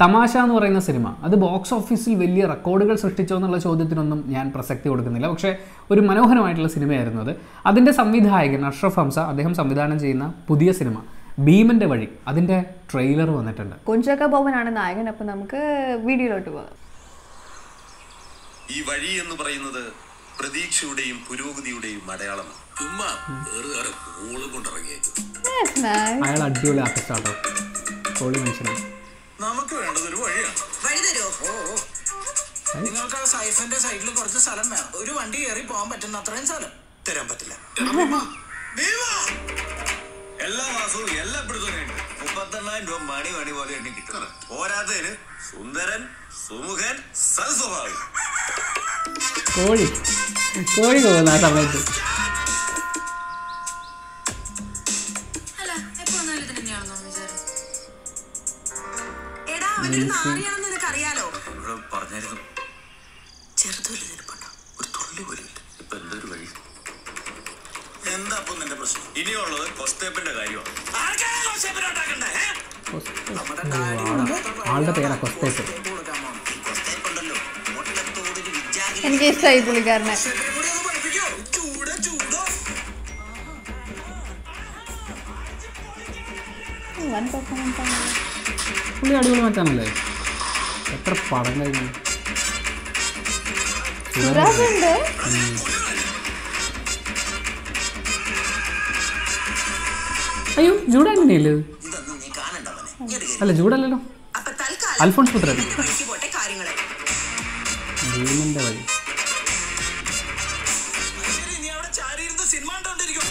തമാശ എന്ന് പറയുന്ന സിനിമ അത് ബോക്സ് ഓഫീസിൽ വലിയ റെക്കോർഡുകൾ സൃഷ്ടിച്ചോ എന്നുള്ള ചോദ്യത്തിനൊന്നും ഞാൻ പ്രസക്തി കൊടുക്കുന്നില്ല പക്ഷേ ഒരു മനോഹരമായിട്ടുള്ള സിനിമയായിരുന്നു അത് അതിൻ്റെ സംവിധായകൻ അഷ്റഫ് ഹംസ അദ്ദേഹം സംവിധാനം ചെയ്യുന്ന പുതിയ സിനിമ ഭീമൻ്റെ വഴി അതിൻ്റെ ട്രെയിലർ വന്നിട്ടുണ്ട് കുഞ്ചക്ക ബോബനാണ് നായകൻ അപ്പൊ നമുക്ക് വീഡിയോയിലോട്ട് പോകാം ഈ വഴി എന്ന് പറയുന്നത് പ്രതീക്ഷയുടെയും പുരോഗതിയുടെയും അടയാളമാണ് ചുമ്മാ വേറെ ഓള് കൊണ്ടിറങ്ങിയേക്കും That's nice. അയാൾ അടിപൊളി ആർട്ടിസ്റ്റാട്ടോ പൊളി മനുഷ്യനാണ് നമുക്ക് വേണ്ടത് ഒരു വഴിയാണ് വഴി തരോ നിങ്ങൾക്ക് ആ സൈഫിന്റെ സൈഡിൽ കുറച്ച് സ്ഥലം വേണം ഒരു വണ്ടി കയറി പോകാൻ പറ്റുന്ന അത്രയും സ്ഥലം തരാൻ പറ്റില്ല എല്ലാ മാസവും എല്ലാ പിടുത്തവും മുപ്പത്തെണ്ണായിരം രൂപ മണി മണി പോലെ എണ്ണി കിട്ടും പോരാത്തതിന് സുന്ദരൻ സുമുഖൻ സൽസ്വഭാവി കോഴി കോഴി പോകുന്ന ആ സമയത്ത് അല്ല എപ്പോ വന്നാലും ഇത് തന്നെയാണെന്നോ വിചാരം എടാ അവനൊരു നാറിയാണെന്ന് നിനക്കറിയാലോ ഇവിടെ പറഞ്ഞായിരുന്നു ചെറുതുപോലെ നിൽപ്പുണ്ടോ ഒരു തുള്ളി പോലും ഇല്ല. ഇപ്പൊ എന്തൊരു വഴി എന്താ അപ്പൊ നിന്റെ പ്രശ്നം ഇനിയുള്ളത് കൊസ്തേപ്പിന്റെ കാര്യമാണ് ആളുടെ പേരാ കൊസ്തേപ്പ് കൊടുക്കാൻ പോകണം കൊസ്തേപ്പുണ്ടല്ലോ മുട്ടത്തോടൊരു വിജാഗിരി എനിക്ക് ഇഷ്ടമായി പുള്ളിക്കാരനെ കൂടി ഒന്ന് പഠിപ്പിക്കോ ചൂട് ചൂടോ വൻ പെർഫോമൻസ് ആണ് പുള്ളി അടിപൊളി മച്ചാണല്ലേ എത്ര പടം കഴിഞ്ഞു സുരാജ് ഉണ്ട് അയ്യോ ജൂഡാന്റണിയല്ലേ ഇത് ഇതൊന്നും നീ കാണണ്ടവനെ ഇങ്ങോട്ട് കേറി. അല്ല ജൂഡല്ലല്ലോ അപ്പൊ തൽക്കാലം അൽഫോൺസ് പുത്രൻ വഴിക്ക് പോട്ടെ കാര്യങ്ങളെ ഭീമന്റെ വഴി ശരി നീ അവിടെ ചാരിയിരുന്ന് സിനിമ കണ്ടോണ്ടിരിക്കും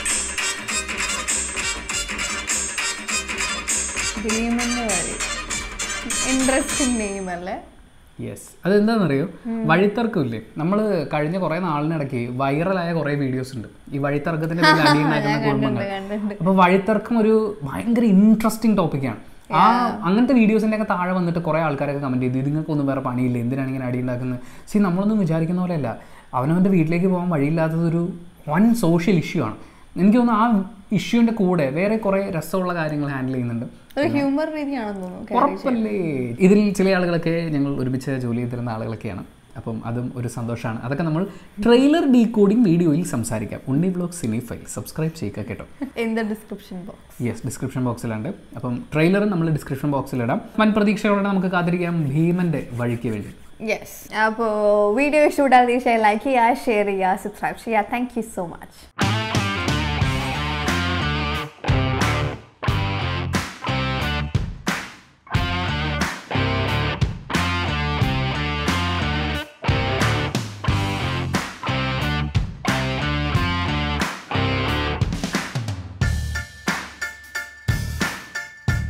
ഭീമന്റെ വഴി ഇൻട്രസ്റ്റിംഗ് നെയിം അല്ലേ യെസ് അതെന്താണെന്നറിയോ വഴിത്തർക്കമില്ലേ നമ്മൾ കഴിഞ്ഞ കുറേ നാളിനിടയ്ക്ക് വൈറലായ കുറേ വീഡിയോസ് ഉണ്ട് ഈ വഴിത്തർക്കത്തിന്റെ പേരിൽ അടിയുണ്ടാക്കുന്ന കുടുംബങ്ങൾ കണ്ടിട്ടുണ്ട് അപ്പോൾ വഴിത്തർക്കം ഒരു ഭയങ്കര ഇൻട്രസ്റ്റിംഗ് ടോപ്പിക്കാണ് ആ അങ്ങനത്തെ വീഡിയോസിൻ്റെ ഒക്കെ താഴെ വന്നിട്ട് കുറേ ആൾക്കാരൊക്കെ കമൻറ്റ് ചെയ്തു ഇതിങ്ങൾക്കൊന്നും വേറെ പണിയില്ല എന്തിനാണ് ഇങ്ങനെ അടി ഉണ്ടാക്കുന്നത് സി നമ്മളൊന്നും വിചാരിക്കുന്ന പോലെയല്ല അവനവൻ്റെ വീട്ടിലേക്ക് പോകാൻ വഴിയില്ലാത്തതൊരു വൺ സോഷ്യൽ ഇഷ്യൂ ആണ് എനിക്ക് തോന്നുന്നു ആ ഇഷ്യൂവിൻ്റെ കൂടെ വേറെ കുറേ രസമുള്ള കാര്യങ്ങൾ ഹാൻഡിൽ ചെയ്യുന്നുണ്ട് ഒരു ഹ്യൂമർ രീതിയാണെന്ന് തോന്നുന്നു carry ചെയ്യുന്നത്. ഉറപ്പല്ലേ ഇതിൽ ചില ആളുകളൊക്കെ ഞങ്ങൾ ഒരുമിച്ച് ജോലി ചെയ്തിരുന്ന ആളുകളൊക്കെയാണ് അപ്പം അതും ഒരു സന്തോഷമാണ് അതൊക്കെ നമ്മൾ ട്രെയിലർ ഡീകോഡിംഗ് വീഡിയോയിൽ സംസാരിക്കാം Unni blog cine file subscribe ചെയ്യുക കേട്ടോ in the description box yes description ബോക്സിലുണ്ട് അപ്പം ട്രെയിലർ നമ്മൾ ഡിസ്ക്രിപ്ഷൻ ബോക്സിലിടാം വൻ പ്രതീക്ഷയോടെ നമുക്ക് കാത്തിരിക്കാം ഭീമന്റെ വഴിക്ക് വേണ്ടി യെസ് അപ്പോൾ വീഡിയോ ഇഷ്ടപ്പെട്ടാൽ തീർച്ചയായും ലൈക്ക് ചെയ്യുക ഷെയർ ചെയ്യുക സബ്സ്ക്രൈബ് ചെയ്യുക താങ്ക് യു സോ മച്ച്